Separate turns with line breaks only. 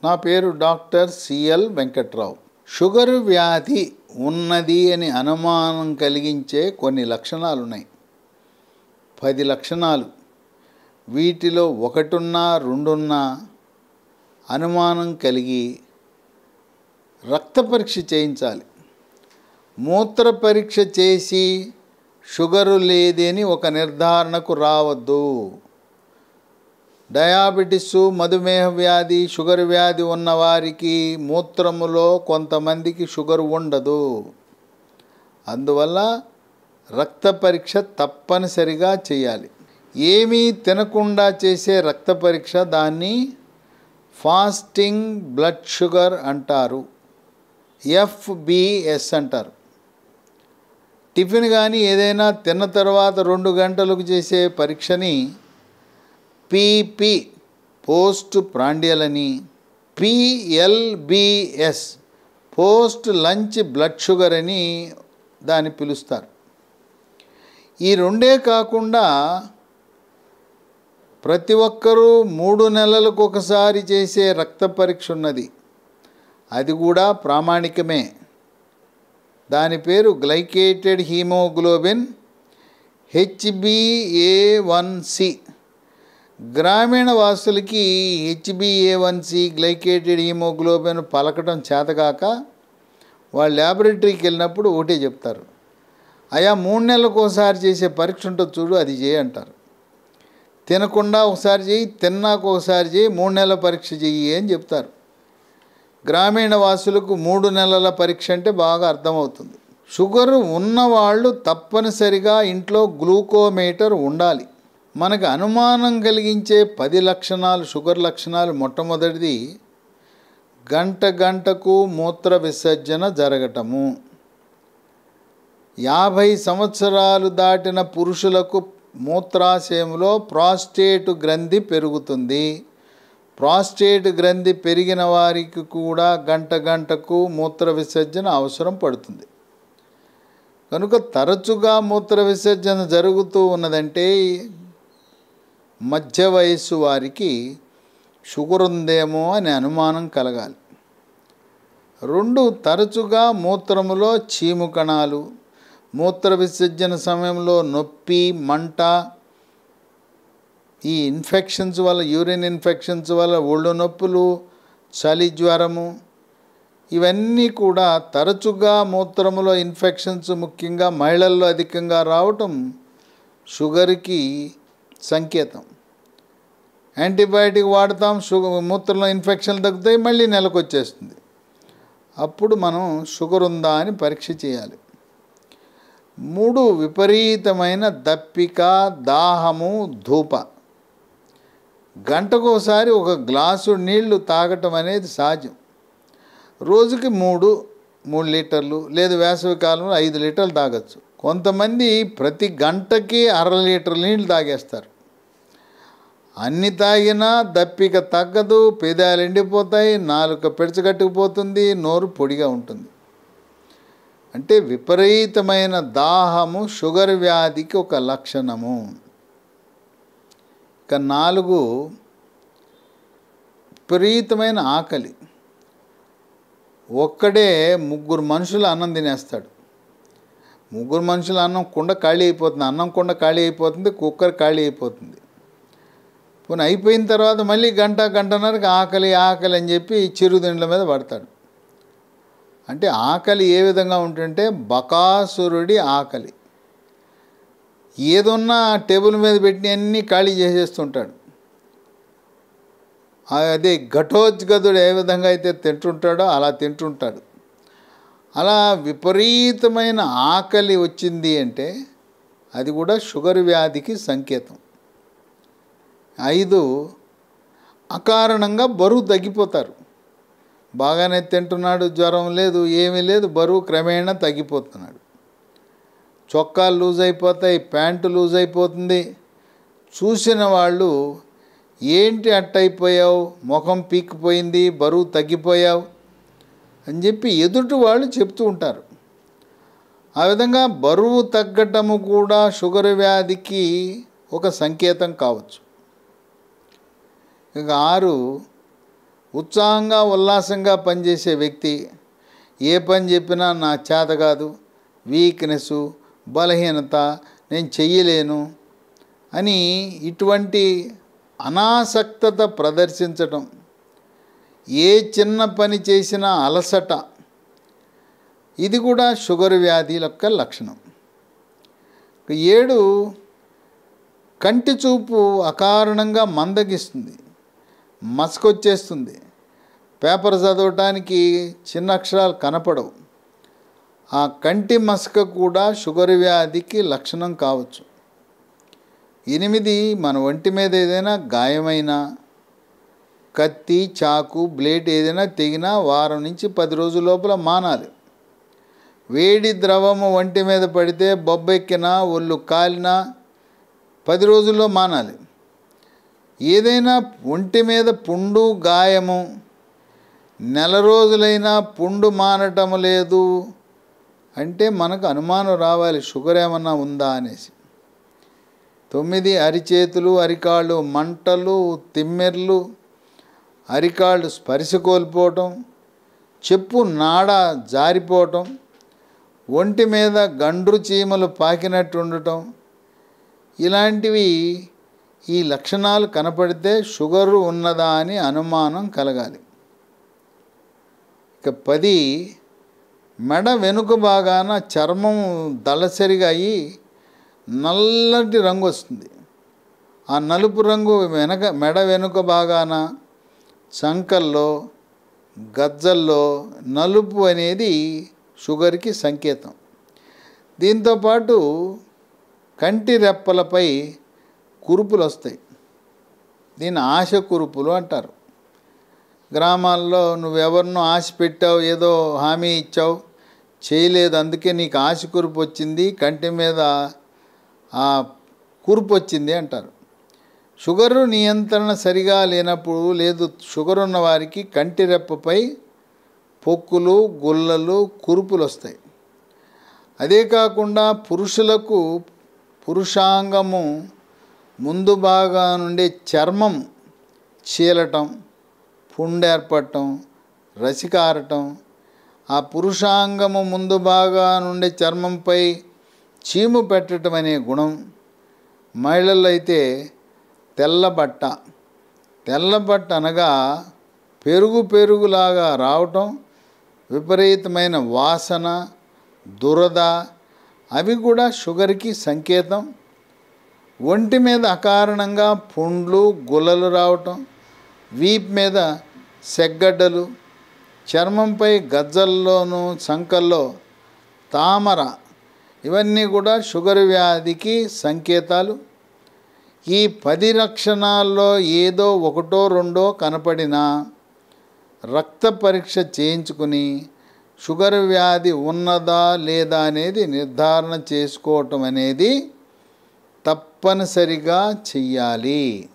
నా పేరు doctor CL Venkatrao sugar వ్యాధి ఉన్నది అని అనుమానం కలిగించే కొన్ని లక్షణాలు ఉన్నాయి పది లక్షణాలు వీటిలో ఒకటున్నా రెండున్నా అనుమానం కలిగి రక్త పరీక్ష చేయించాలి మూత్ర పరీక్ష చేసి షుగరు లేదని ఒక నిర్ధారణకు రావద్దు డయాబెటిస్ మధుమేహ వ్యాధి షుగర్ వ్యాధి ఉన్నవారికి మూత్రములో కొంతమందికి షుగర్ ఉండదు అందువల్ల రక్త పరీక్ష తప్పనిసరిగా చేయాలి ఏమీ తినకుండా చేసే రక్త పరీక్ష దాన్ని ఫాస్టింగ్ బ్లడ్ షుగర్ అంటారు ఎఫ్బిఎస్ అంటారు టిఫిన్ కానీ ఏదైనా తిన్న తర్వాత రెండు గంటలకు చేసే పరీక్షని పిపి పోస్ట్ ప్రాండియల్ అని PLBS post lunch blood sugar అని దాన్ని పిలుస్తారు ఈ రెండే కాకుండా ప్రతి ఒక్కరూ మూడు నెలలకు ఒకసారి చేసే రక్త పరీక్ష ఉన్నది అది కూడా ప్రామాణికమే దాని పేరు glycated haemoglobin HbA one C గ్రామీణ వాసులకి HbA one C glycated haemoglobin పలకటం చేతగాక వాళ్ళు ల్యాబొరేటరీకి వెళ్ళినప్పుడు ఒకటే చెప్తారు అయా మూడు నెలలకు ఒకసారి చేసే పరీక్ష ఉంటుంది చూడు అది చేయి అంటారు తినకుండా ఒకసారి చేయి తిన్నాక ఒకసారి చేయి మూడు నెలల పరీక్ష చెయ్యి అని చెప్తారు గ్రామీణ వాసులకు మూడు నెలల పరీక్ష అంటే బాగా అర్థమవుతుంది షుగర్ ఉన్నవాళ్ళు తప్పనిసరిగా ఇంట్లో గ్లూకోమీటర్ ఉండాలి మనకు అనుమానం కలిగించే పది లక్షణాలు షుగర్ లక్షణాలు మొట్టమొదటిది గంట గంటకు మూత్ర విసర్జన జరగటము యాభై సంవత్సరాలు దాటిన పురుషులకు మూత్రాశయంలో ప్రాస్టేట్ గ్రంథి పెరుగుతుంది ప్రాస్టేట్ గ్రంథి పెరిగిన వారికి కూడా గంట గంటకు మూత్ర విసర్జన అవసరం పడుతుంది కనుక తరచుగా మూత్ర విసర్జన జరుగుతూ ఉన్నదంటే మధ్య వయస్సు వారికి షుగర్ ఉందేమో అని అనుమానం కలగాలి రెండు తరచుగా మూత్రములో చీము కణాలు మూత్ర విసర్జన సమయంలో నొప్పి మంట ఈ ఇన్ఫెక్షన్స్ వల్ల యూరిన్ ఇన్ఫెక్షన్స్ వల్ల ఒళ్ళు నొప్పులు చలి జ్వరము ఇవన్నీ కూడా తరచుగా మూత్రములో ఇన్ఫెక్షన్స్ ముఖ్యంగా మహిళల్లో అధికంగా రావటం షుగర్కి సంకేతం యాంటీబయాటిక్ వాడతాం షుగర్ మూత్రంలో ఇన్ఫెక్షన్లు తగ్గుతాయి మళ్ళీ నెలకు వచ్చేస్తుంది అప్పుడు మనం షుగర్ ఉందా అని పరీక్ష చేయాలి మూడు విపరీతమైన దప్పిక దాహము ధూప గంటకు ఒకసారి ఒక గ్లాసు నీళ్లు తాగటం అనేది సహజం రోజుకి మూడు మూడు లీటర్లు లేదు వేసవి కాలంలో ఐదు లీటర్లు తాగొచ్చు కొంతమంది ప్రతి గంటకి అర లీటర్ నీళ్ళు తాగేస్తారు అన్ని తాగినా దప్పిక తగ్గదు పెదాలు ఎండిపోతాయి నాలుక పెడచగట్టుకుపోతుంది నోరు పొడిగా ఉంటుంది అంటే విపరీతమైన దాహము షుగర్ వ్యాధికి ఒక లక్షణము ఇక నాలుగు విపరీతమైన ఆకలి ఒక్కడే ముగ్గురు మనుషులు అన్నం తినేస్తాడు ముగ్గురు మనుషుల అన్నం కుండ ఖాళీ అయిపోతుంది అన్నం కుండ ఖాళీ అయిపోతుంది కుక్కర్ ఖాళీ అయిపోతుంది పోనీ అయిపోయిన తర్వాత మళ్ళీ గంట గంటన్నరకు ఆకలి ఆకలి అని చెప్పి చిరుదిండ్ల మీద పడతాడు అంటే ఆకలి ఏ విధంగా ఉంటుంటే బకాసురుడి ఆకలి ఏదున్నా టేబుల్ మీద పెట్టి అన్నీ ఖాళీ చేసేస్తుంటాడు అదే ఘటోజ్గదుడు ఏ విధంగా అయితే తింటుంటాడో అలా తింటుంటాడు అలా విపరీతమైన ఆకలి వచ్చింది అంటే అది కూడా షుగర్ వ్యాధికి సంకేతం ఐదు అకారణంగా బరువు తగ్గిపోతారు బాగానే తింటున్నాడు జ్వరం లేదు ఏమీ లేదు బరువు క్రమేణా తగ్గిపోతున్నాడు చొక్కాలు లూజ్ అయిపోతాయి ప్యాంటు లూజ్ అయిపోతుంది చూసిన వాళ్ళు ఏంటి అట్టయిపోయావు ముఖం పీక్కిపోయింది బరువు తగ్గిపోయావు అని చెప్పి ఎదుటి వాళ్ళు చెప్తూ ఉంటారు ఆ విధంగా బరువు తగ్గటము కూడా షుగర్ వ్యాధికి ఒక సంకేతం కావచ్చు ఇక ఆరు ఉత్సాహంగా ఉల్లాసంగా పనిచేసే వ్యక్తి ఏ పని చెప్పినా నా చేత కాదు వీక్నెస్ బలహీనత నేను చెయ్యలేను అని ఇటువంటి అనాసక్తత ప్రదర్శించటం ఏ చిన్న పని చేసినా అలసట ఇది కూడా షుగర్ వ్యాధి యొక్క లక్షణం ఇక ఏడు కంటి చూపు అకారణంగా మందగిస్తుంది మసకొచ్చేస్తుంది పేపర్ చదవటానికి చిన్న అక్షరాలు కనపడవు ఆ కంటి మసక కూడా షుగర్ వ్యాధికి లక్షణం కావచ్చు ఎనిమిది మన ఒంటి మీద ఏదైనా గాయమైనా కత్తి చాకు బ్లేడ్ ఏదైనా తెగినా వారం నుంచి పది రోజుల లోపల మానాలి వేడి ద్రవము ఒంటి మీద పడితే బొబ్బెక్కినా ఒళ్ళు కాలినా పది రోజుల్లో మానాలి ఏదైనా ఒంటి మీద పుండు గాయము నెల రోజులైనా పుండు మానటం లేదు అంటే మనకు అనుమానం రావాలి షుగర్ ఏమన్నా ఉందా అనేసి తొమ్మిది అరిచేతులు అరికాళ్ళు మంటలు తిమ్మెర్లు అరికాళ్ళు స్పర్శ కోల్పోవటం చెప్పు నాడ జారిపోవటం ఒంటి మీద గండ్రు చీమలు పాకినట్టు ఉండటం ఇలాంటివి ఈ లక్షణాలు కనపడితే షుగరు ఉన్నదా అని అనుమానం కలగాలి ఇక పది మెడ వెనుక భాగాన చర్మం దళసరిగా అయ్యి నల్లటి రంగు వస్తుంది ఆ నలుపు రంగు వెనక మెడ వెనుక భాగాన చంకల్లో గజ్జల్లో నలుపు అనేది షుగర్కి సంకేతం దీంతోపాటు కంటి రెప్పలపై కురుపులు వస్తాయి దీన్ని ఆశ కురుపులు అంటారు గ్రామాల్లో నువ్వెవరినో ఆశ పెట్టావు ఏదో హామీ ఇచ్చావు చేయలేదు అందుకే నీకు ఆశ కురుపు వచ్చింది కంటి మీద ఆ కురుపు వచ్చింది అంటారు షుగరు నియంత్రణ సరిగా లేనప్పుడు లేదు షుగర్ ఉన్న వారికి కంటి రెప్పపై పొక్కులు గుల్లలు కురుపులు వస్తాయి అదే కాకుండా పురుషులకు పురుషాంగము ముందు బాగా నుండి చర్మం చీలటం పుండు ఏర్పడటం రసికారటం ఆ పురుషాంగము ముందు బాగా నుండి చర్మంపై చీము పెట్టడం అనే గుణం మహిళల్లో అయితే తెల్లబట్ట తెల్లబట్ట అనగా పెరుగు పెరుగులాగా రావటం విపరీతమైన వాసన దురద అవి కూడా షుగర్కి సంకేతం ఒంటి మీద అకారణంగా పుండ్లు గుల్లలు రావటం వీప్ మీద సెగ్గడ్డలు చర్మంపై గజ్జల్లోనూ సంకల్లో తామర ఇవన్నీ కూడా షుగర్ వ్యాధికి సంకేతాలు ఈ పది లక్షణాల్లో ఏదో ఒకటో రెండో కనపడినా రక్త పరీక్ష చేయించుకుని షుగర్ వ్యాధి ఉన్నదా లేదా అనేది నిర్ధారణ చేసుకోవటం అనేది తప్పనిసరిగా చెయ్యాలి